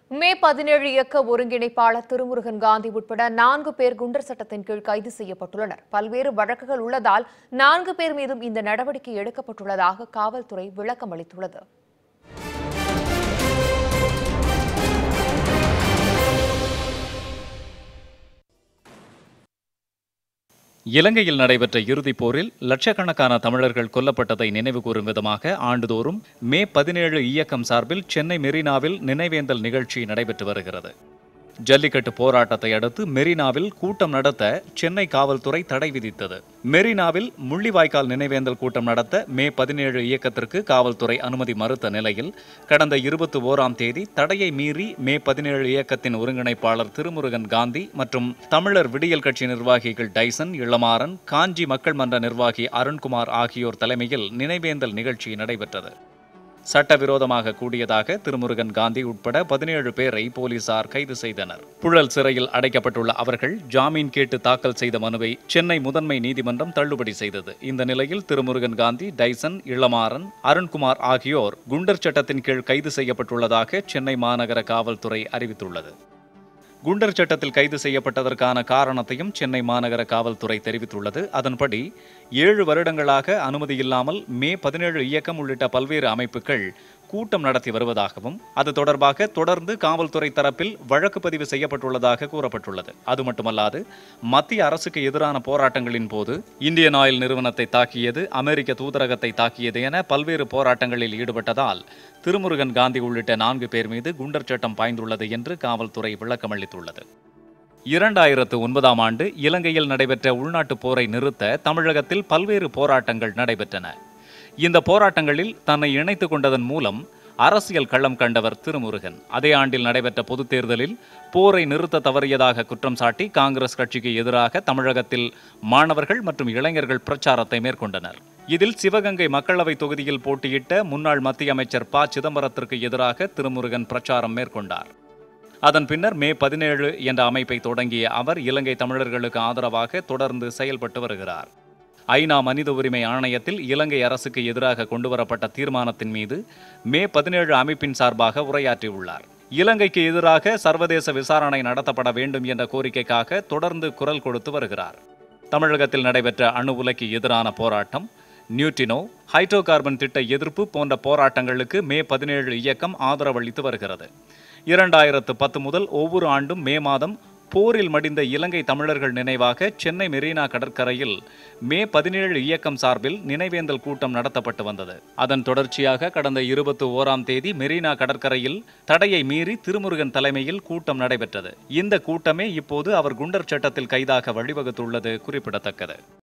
மே பதினேழு இயக்க ஒருங்கிணைப்பாளர் திருமுருகன் காந்தி உட்பட நான்கு பேர் குண்டர் சட்டத்தின் கீழ் கைது செய்யப்பட்டுள்ளனர் பல்வேறு வழக்குகள் உள்ளதால் நான்கு பேர் மீதும் இந்த நடவடிக்கை எடுக்கப்பட்டுள்ளதாக காவல்துறை விளக்கம் அளித்துள்ளது இலங்கையில் நடைபெற்ற இறுதிப் போரில் லட்சக்கணக்கான தமிழர்கள் கொல்லப்பட்டதை நினைவுகூரும் விதமாக ஆண்டுதோறும் மே பதினேழு இயக்கம் சார்பில் சென்னை மெரினாவில் நினைவேந்தல் நிகழ்ச்சி நடைபெற்று வருகிறது ஜல்லிக்கட்டு போராட்டத்தை அடுத்து மெரினாவில் கூட்டம் நடத்த சென்னை காவல்துறை தடை விதித்தது மெரினாவில் முள்ளிவாய்க்கால் நினைவேந்தல் கூட்டம் நடத்த மே பதினேழு இயக்கத்திற்கு காவல்துறை அனுமதி மறுத்த நிலையில் கடந்த இருபத்தி ஓராம் தேதி தடையை மீறி மே பதினேழு இயக்கத்தின் ஒருங்கிணைப்பாளர் திருமுருகன் காந்தி மற்றும் தமிழர் விடியல் கட்சி நிர்வாகிகள் டைசன் இளமாறன் காஞ்சி மக்கள் மன்ற நிர்வாகி அருண்குமார் ஆகியோர் தலைமையில் நினைவேந்தல் நிகழ்ச்சி நடைபெற்றது சட்டவிரோதமாக கூடியதாக திருமுருகன் காந்தி உட்பட பதினேழு பேரை போலீசார் கைது செய்தனர் புழல் சிறையில் அடைக்கப்பட்டுள்ள அவர்கள் ஜாமீன் கேட்டு தாக்கல் செய்த மனுவை சென்னை முதன்மை நீதிமன்றம் தள்ளுபடி செய்தது இந்த நிலையில் திருமுருகன் காந்தி டைசன் இளமாறன் அருண்குமார் ஆகியோர் குண்டர் சட்டத்தின் கீழ் கைது செய்யப்பட்டுள்ளதாக சென்னை மாநகர காவல்துறை அறிவித்துள்ளது குண்டர் சட்டத்தில் கைது செய்யப்பட்டதற்கான காரணத்தையும் சென்னை மாநகர காவல்துறை தெரிவித்துள்ளது அதன்படி ஏழு வருடங்களாக அனுமதி இல்லாமல் மே பதினேழு இயக்கம் உள்ளிட்ட பல்வேறு அமைப்புகள் கூட்டம் நடத்தி வருவதாகவும் அது தொடர்பாக தொடர்ந்து காவல்துறை தரப்பில் வழக்கு பதிவு செய்யப்பட்டுள்ளதாக கூறப்பட்டுள்ளது அது மட்டுமல்லாது மத்திய அரசுக்கு எதிரான போராட்டங்களின் போது இந்தியன் ஆயில் நிறுவனத்தை தாக்கியது அமெரிக்க தூதரகத்தை தாக்கியது என பல்வேறு போராட்டங்களில் ஈடுபட்டதால் திருமுருகன் காந்தி உள்ளிட்ட நான்கு பேர் மீது குண்டர் சட்டம் பாய்ந்துள்ளது என்று காவல்துறை விளக்கமளித்துள்ளது இரண்டாயிரத்து ஒன்பதாம் ஆண்டு இலங்கையில் நடைபெற்ற உள்நாட்டுப் போரை நிறுத்த தமிழகத்தில் பல்வேறு போராட்டங்கள் நடைபெற்றன இந்த போராட்டங்களில் தன்னை இணைத்துக் கொண்டதன் மூலம் அரசியல் களம் கண்டவர் திருமுருகன் அதே ஆண்டில் நடைபெற்ற பொதுத் தேர்தலில் போரை நிறுத்த தவறியதாக குற்றம் சாட்டி காங்கிரஸ் கட்சிக்கு எதிராக தமிழகத்தில் மாணவர்கள் மற்றும் இளைஞர்கள் பிரச்சாரத்தை மேற்கொண்டனர் இதில் சிவகங்கை மக்களவை தொகுதியில் போட்டியிட்ட முன்னாள் மத்திய அமைச்சர் ப சிதம்பரத்திற்கு எதிராக திருமுருகன் பிரச்சாரம் மேற்கொண்டார் அதன் பின்னர் மே பதினேழு என்ற அமைப்பை தொடங்கிய அவர் இலங்கை தமிழர்களுக்கு ஆதரவாக தொடர்ந்து செயல்பட்டு வருகிறார் ஐநா மனித உரிமை ஆணையத்தில் இலங்கை அரசுக்கு எதிராக கொண்டுவரப்பட்ட தீர்மானத்தின் மீது மே பதினேழு அமைப்பின் சார்பாக உரையாற்றியுள்ளார் இலங்கைக்கு எதிராக சர்வதேச விசாரணை நடத்தப்பட வேண்டும் என்ற கோரிக்கைக்காக தொடர்ந்து குரல் கொடுத்து வருகிறார் தமிழகத்தில் நடைபெற்ற அணு உலைக்கு எதிரான போராட்டம் நியூட்டினோ ஹைட்ரோ கார்பன் திட்ட எதிர்ப்பு போன்ற போராட்டங்களுக்கு மே பதினேழு இயக்கம் ஆதரவளித்து வருகிறது இரண்டாயிரத்து பத்து முதல் ஒவ்வொரு ஆண்டும் மே மாதம் போரில் மடிந்த இலங்கை தமிழர்கள் நினைவாக சென்னை மெரினா கடற்கரையில் மே பதினேழு இயக்கம் சார்பில் நினைவேந்தல் கூட்டம் நடத்தப்பட்டு வந்தது அதன் தொடர்ச்சியாக கடந்த இருபத்தி ஓராம் தேதி மெரினா கடற்கரையில் தடையை மீறி திருமுருகன் தலைமையில் கூட்டம் நடைபெற்றது இந்த கூட்டமே இப்போது அவர் குண்டர் சட்டத்தில் கைதாக வழிவகுத்துள்ளது குறிப்பிடத்தக்கது